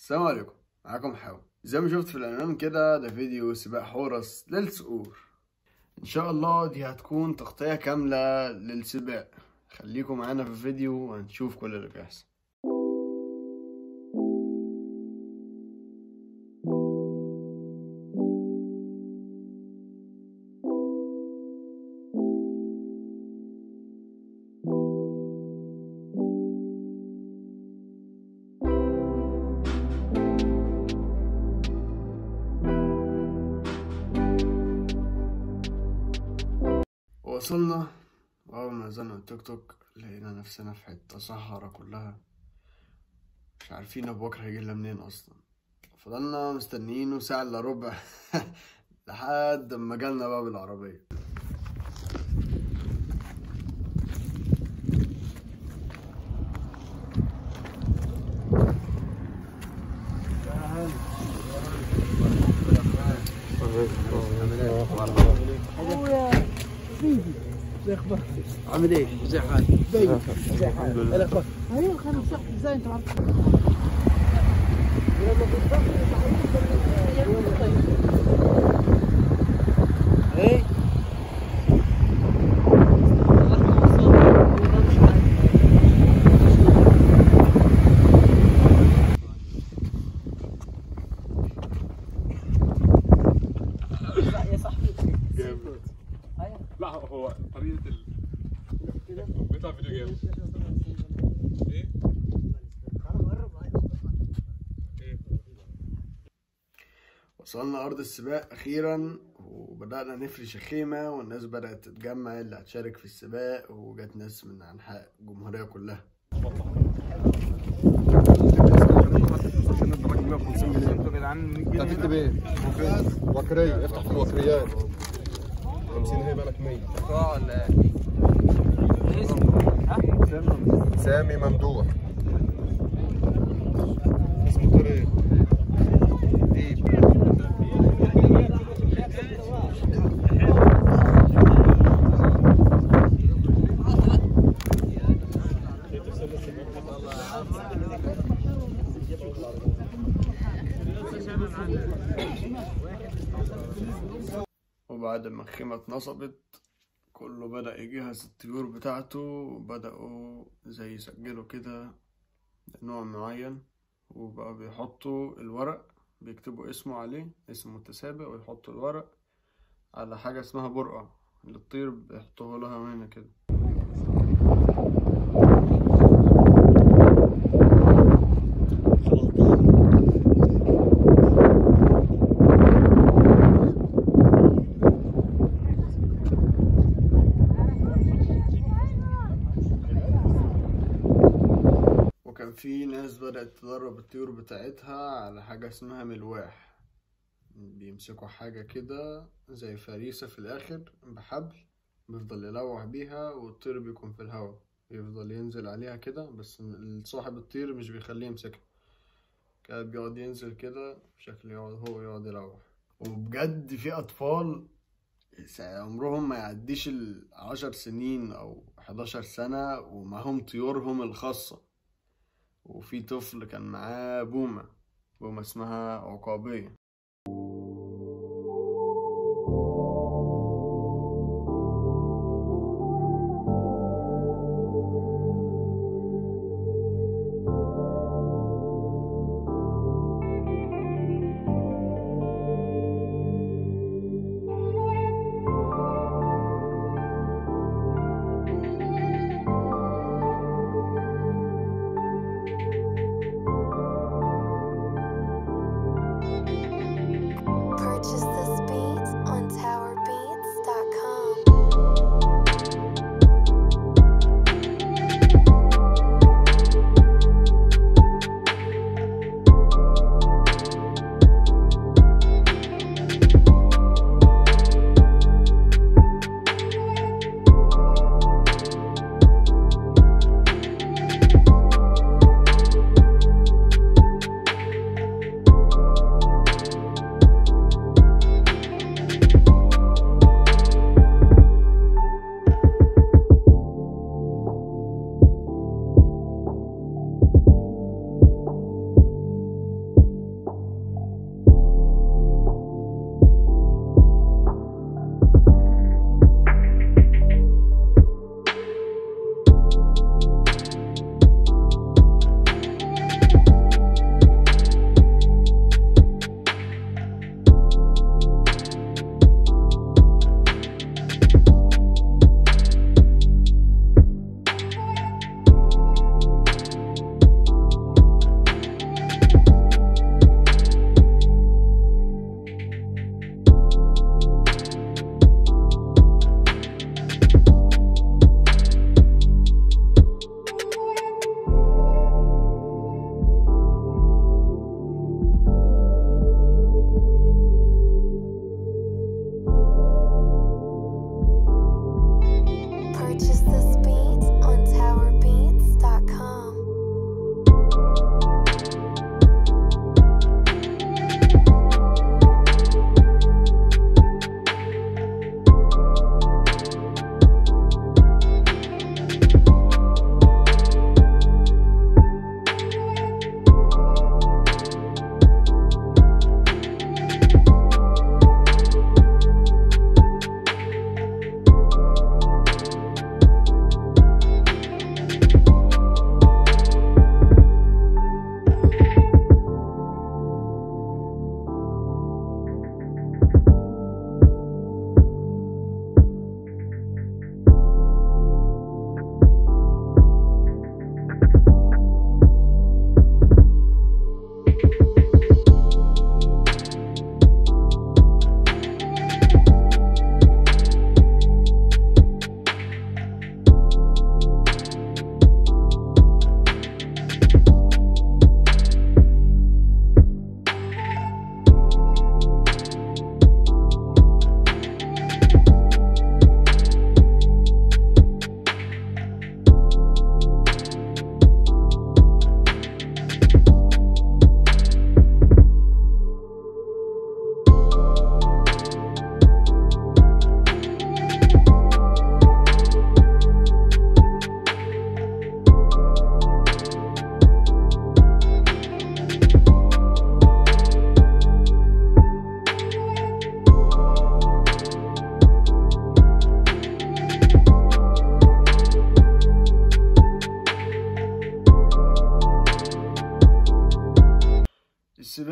السلام عليكم معاكم حاو زي ما شفت في العنوان كده ده فيديو سباق حورس للصقور ان شاء الله دي هتكون تغطية كاملة للسباق خليكم معانا في الفيديو وهنشوف كل اللي بيحصل وصلنا وأول ما نزلنا التوك توك لقينا نفسنا في حتة صحرا كلها مش عارفين أبو بكر هيجيلنا منين أصلا فضلنا مستنيينه ساعة إلا ربع لحد ما جالنا بقى بالعربية عامل ايه؟ ازي حالك؟ ازي حالك؟ الاخبار؟ ايوه خلاص صح ازاي انت عارف؟ ايه؟ يا صاحبي جامد لا هو طريقة ال بيطلع فيديو جامد ايه؟ ايه؟ وصلنا أرض السباق أخيرا وبدأنا نفرش الخيمة والناس بدأت تتجمع اللي هتشارك في السباق وجات ناس من أنحاء الجمهورية كلها انت هتكتب ايه؟ وكرية افتح في الوكريات 50 هي بالك 100 سامي ممدوح اسمه طريق وبعد ما الخيمة اتنصبت كله بدأ يجهز الطيور بتاعته وبدأوا زي يسجلوا كده نوع معين وبقى بيحطوا الورق بيكتبوا اسمه عليه اسم متسابق ويحطوا الورق على حاجة اسمها برقع للطير بيحطوها لها هنا كده وكان في ناس بدأت تدرب الطيور بتاعتها على حاجة اسمها ملواح بيمسكوا حاجة كده زي فريسة في الآخر بحبل بيفضل يلوح بيها والطير بيكون في الهواء يفضل ينزل عليها كده بس صاحب الطير مش بيخليه يمسكها كان بيقعد ينزل كده بشكل يقعد هو يقعد يلوح وبجد في أطفال عمرهم ما يعديش العشر سنين أو حداشر سنة ومعهم طيورهم الخاصة وفي طفل كان معاه بومة بومة اسمها عقابية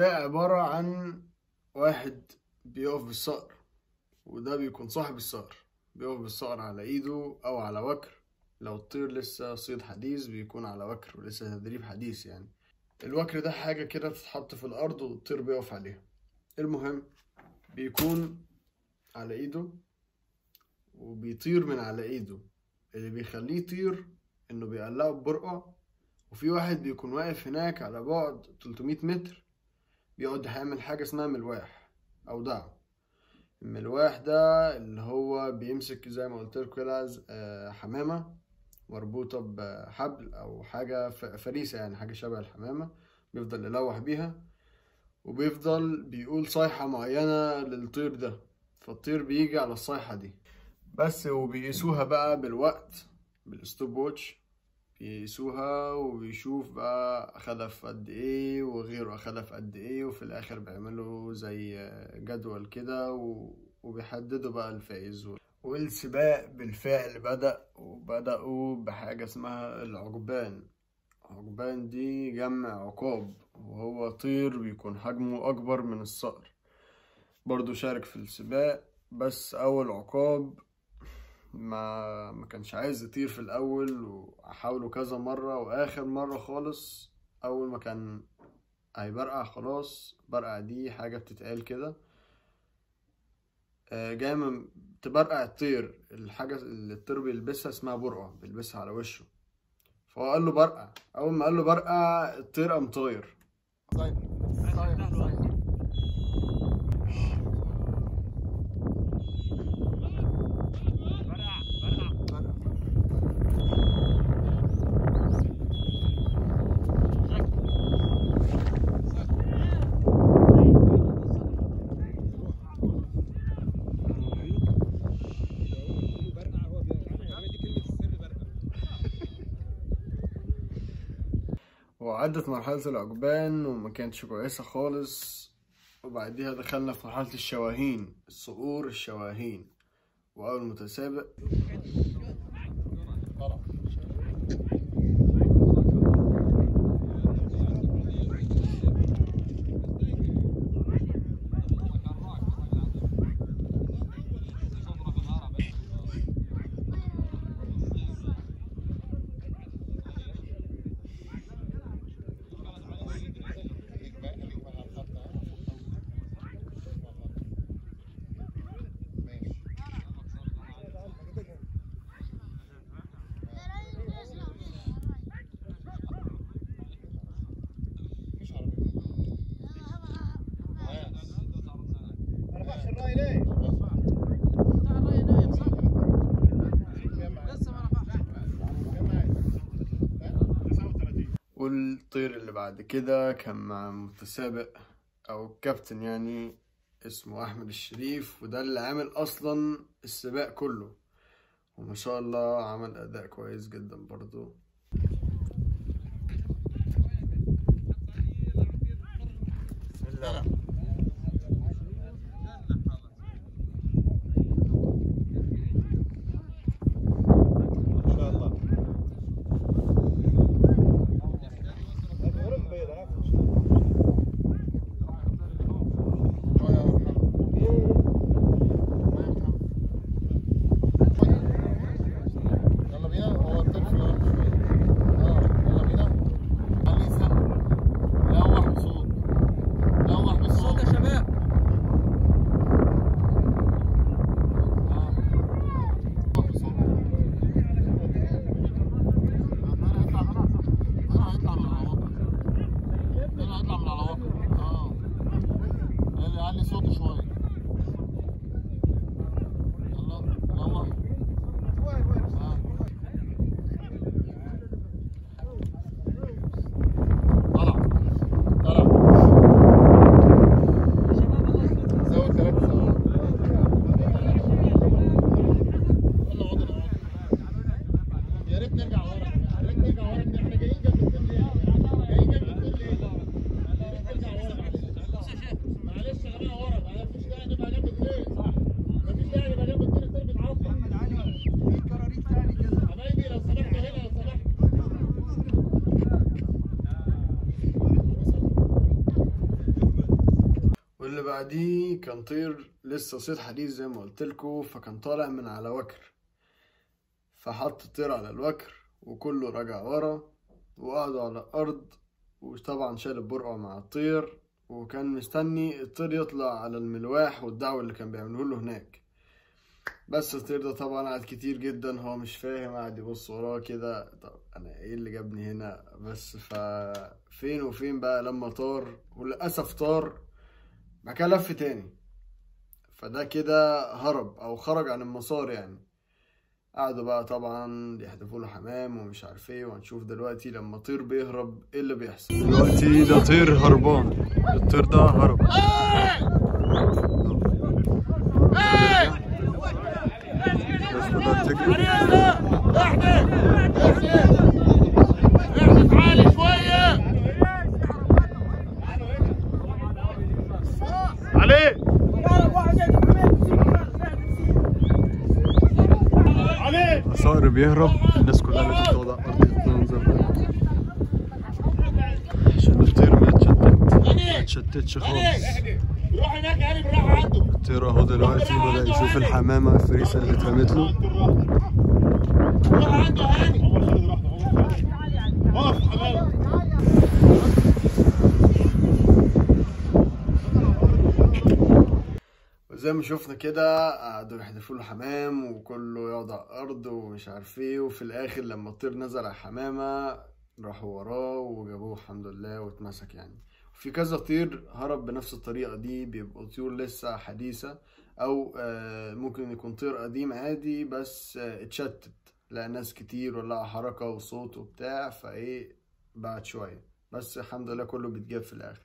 السباق عبارة عن واحد بيقف بالصقر وده بيكون صاحب الصقر بيقف بالصقر على ايده او على وكر لو الطير لسه صيد حديث بيكون على وكر ولسه تدريب حديث يعني الوكر ده حاجة كده بتتحط في الأرض والطير بيقف عليها المهم بيكون على ايده وبيطير من على ايده اللي بيخليه يطير انه بيقلعه ببرقع وفي واحد بيكون واقف هناك على بعد 300 متر بيقعد يعمل حاجة اسمها ملواح أو دعم الملواح ده اللي هو بيمسك زي ما قلت لكم كده ز- آه، حمامة مربوطة بحبل أو حاجة ف- فريسة يعني حاجة شبه الحمامة بيفضل يلوح بيها وبيفضل بيقول صيحة معينة للطير ده فالطير بيجي على الصيحة دي بس وبيقيسوها بقى بالوقت بالستوب ووتش بيقيسوها وبيشوف بقى أخدها في قد إيه وغيره أخدها في قد إيه وفي الآخر بيعملوا زي جدول كده و- وبيحددوا بقى الفائز والسباق بالفعل بدأ وبدأوا بحاجة اسمها العقبان عقبان دي جمع عقاب وهو طير بيكون حجمه أكبر من الصقر برضو شارك في السباق بس أول عقاب ما ما كانش عايز يطير في الأول وحاوله كذا مرة وآخر مرة خالص أول ما كان هيبرقع خلاص برقع دي حاجة بتتقال كده آه، جاي من تبرقع الطير الحاجة اللي الطير بيلبسها اسمها برقع بيلبسها على وشه فهو قال له برقع أول ما قال له برقع الطير قام طاير صاير صاير صاير وعدت مرحلة العقبان وما كانتش كويسة خالص وبعديها دخلنا في مرحلة الشواهين الصقور الشواهين وأول متسابق والطير اللي بعد كده كان مع متسابق أو الكابتن يعني اسمه أحمد الشريف وده اللي عامل أصلا السباق كله وما شاء الله عمل أداء كويس جدا برضو ان شاء الله يلا بينا هو الطفل اه يلا بينا خليه يسمع لوح بصوت لوح بالصوت الطلعة دي كان طير لسه صيد حديث زي ما قلت لكم فكان طالع من على وكر فحط الطير على الوكر وكله رجع ورا وقعدوا على الأرض وطبعا شال البرقع مع الطير وكان مستني الطير يطلع على الملواح والدعوة اللي كان بيعمله له هناك بس الطير ده طبعا قعد كتير جدا هو مش فاهم قعد يبص وراه كده طب انا ايه اللي جابني هنا بس فين وفين بقى لما طار وللاسف طار بعد كده لف تاني فده كده هرب او خرج عن المسار يعني قعدوا بقى طبعا يحدفوا له حمام ومش عارف ايه وهنشوف دلوقتي لما طير بيهرب ايه اللي بيحصل دلوقتي ده طير هربان الطير ده هرب الناس بدأت تجري عليه صقر بيهرب الناس كلها اللي بتقعد على الارض تتنظر عشان الطير ما يتشتت ما يتشتتش خالص روح هناك يعني بالراحه عنده الطير اهو دلوقتي بدأ يشوف الحمامة الفريسة اللي اترمت له روح عنده هاني اقف حمام وزي ما شفنا كده قعدوا يحدفوا له حمام وكله يقعد على الارض ومش عارف ايه وفي الاخر لما الطير نزل على الحمامة راحوا وراه وجابوه الحمد لله واتمسك يعني في كذا طير هرب بنفس الطريقة دي بيبقوا طيور لسه حديثة أو آه، ممكن يكون طير قديم عادي بس آه، اتشتت لقى ناس كتير ولقى حركة وصوت وبتاع فايه بعد شوية بس الحمد لله كله بيتجاب في الآخر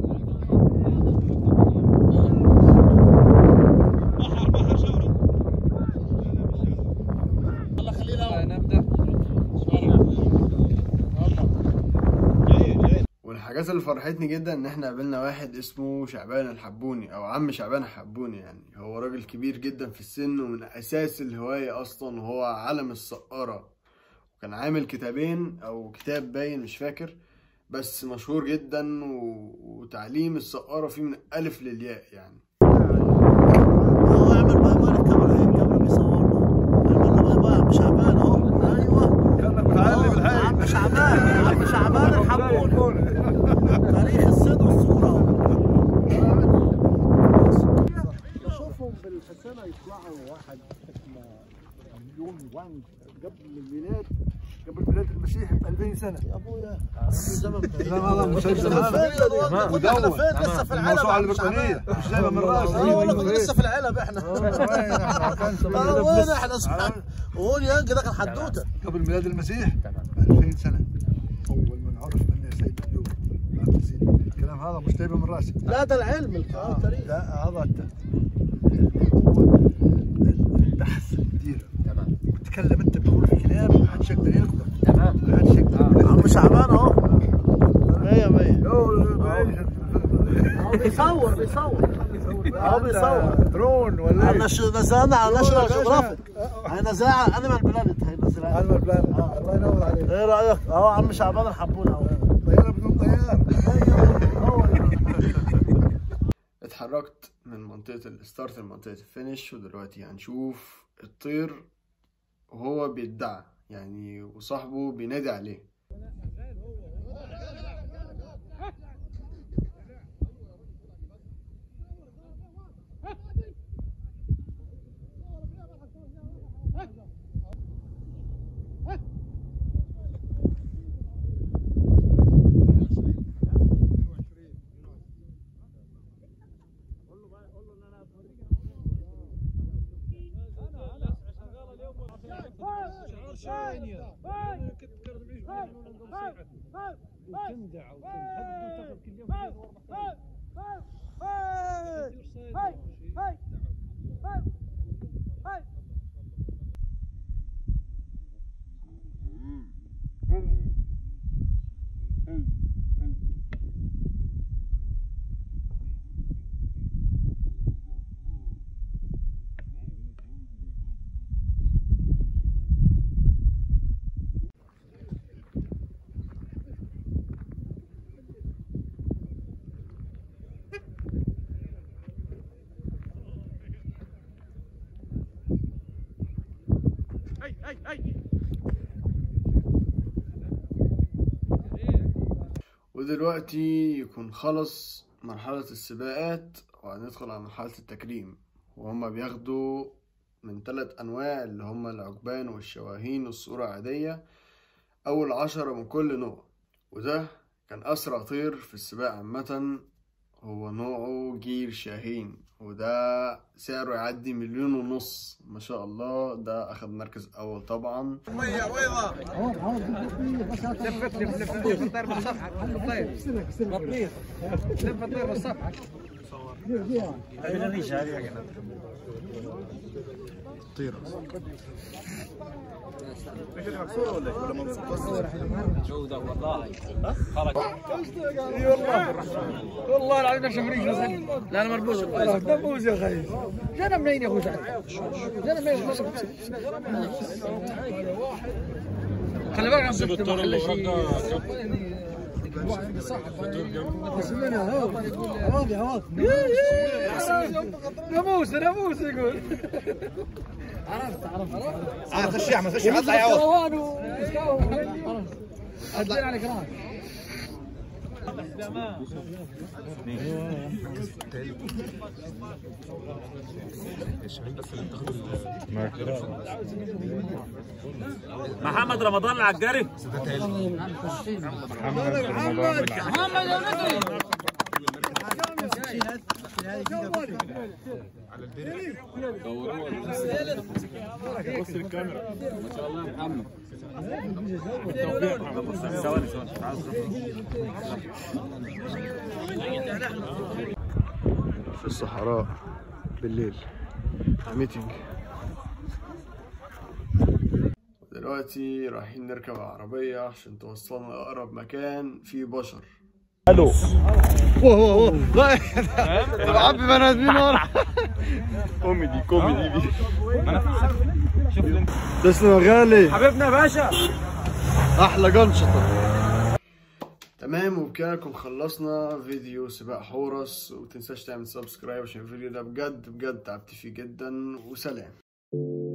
والحاجات اللي فرحتني جدا ان احنا قابلنا واحد اسمه شعبان الحبوني او عم شعبان الحبوني يعني هو راجل كبير جدا في السن ومن اساس الهواية اصلا وهو علم السقارة وكان عامل كتابين او كتاب باين مش فاكر بس مشهور جدا و... وتعليم السقارة فيه من الف للياء يعني هو يعمل باي باي الكاميرا هي الكاميرا بيصور له يعمل له باي باي عم شعبان اهو ايوه متعلم الحي عم شعبان عم شعبان الحبون تاريخ الصيد والصورة بشوفهم بالحسنة يطلعوا واحد اسمه يوم وانج قبل الميلاد قبل ميلاد المسيح ب 2000 سنه يا ابويا في زمن لا هذا مسجل هذا مدون احنا فين لسه في العلب الموسوعه عم البريطانيه شعبان. مش جايبه من راس اه والله كنا لسه في العلب احنا اه وين احنا سبحان وهون ينقي ذاك الحدوته قبل ميلاد المسيح ب 2000 سنه اول من عرف ان سيد ايوب الكلام هذا مش جايبه من راسي لا ده العلم التاريخ لا هذا الت- هو البحث ديره تمام وتتكلم انت بتقول في كلام ما حدش يقدر يقدر تمام ما حدش يقدر عم شعبان اهو مية مية يقدر هو بيصور بيصور هو بيصور درون ولا انا ش- نزلنا على ناشونال جيوغرافيك هي نزلها على انيمال بلانت هي نزلها علم البلاد الله ينور عليك ايه رايك؟ اهو عم شعبان الحبون اهو طياره بدون طيار اتحركت من منطقة الستارت لمنطقة الفينش ودلوقتي هنشوف الطير وهو بيدعى يعني وصاحبه بينادي عليه ودلوقتي يكون خلص مرحلة السباقات وهندخل على مرحلة التكريم وهما بياخدوا من ثلاث أنواع اللي هما العجبان والشواهين والصورة عادية أول عشرة من كل نوع وده كان أسرع طير في السباق عامة هو نوعه جير شاهين وده سعره يعدي مليون ونص ما شاء الله ده أخد مركز أول طبعا والله العظيم نفس امريكا لا انا مربوط دبوس يا اخي جانا منين يا اخوي سعد؟ جانا منين خلي بالك عم تكتب محل شيء ناموس ناموس يقول عرفت عرفت عرفت خش يا عم خش اطلع يا عوض كروان ادين على كران محمد رمضان العجاري ثواني ثواني في الصحراء بالليل ميتنج دلوقتي رايحين نركب العربية عشان توصلنا لأقرب مكان فيه بشر بعبي بني ادمين ورا كوميدي كوميدي دي تسلم يا غالي حبيبنا يا باشا احلى جنشطه تمام وبكده نكون خلصنا فيديو سباق حورس ومتنساش تعمل سبسكرايب عشان الفيديو ده بجد بجد تعبت فيه جدا وسلام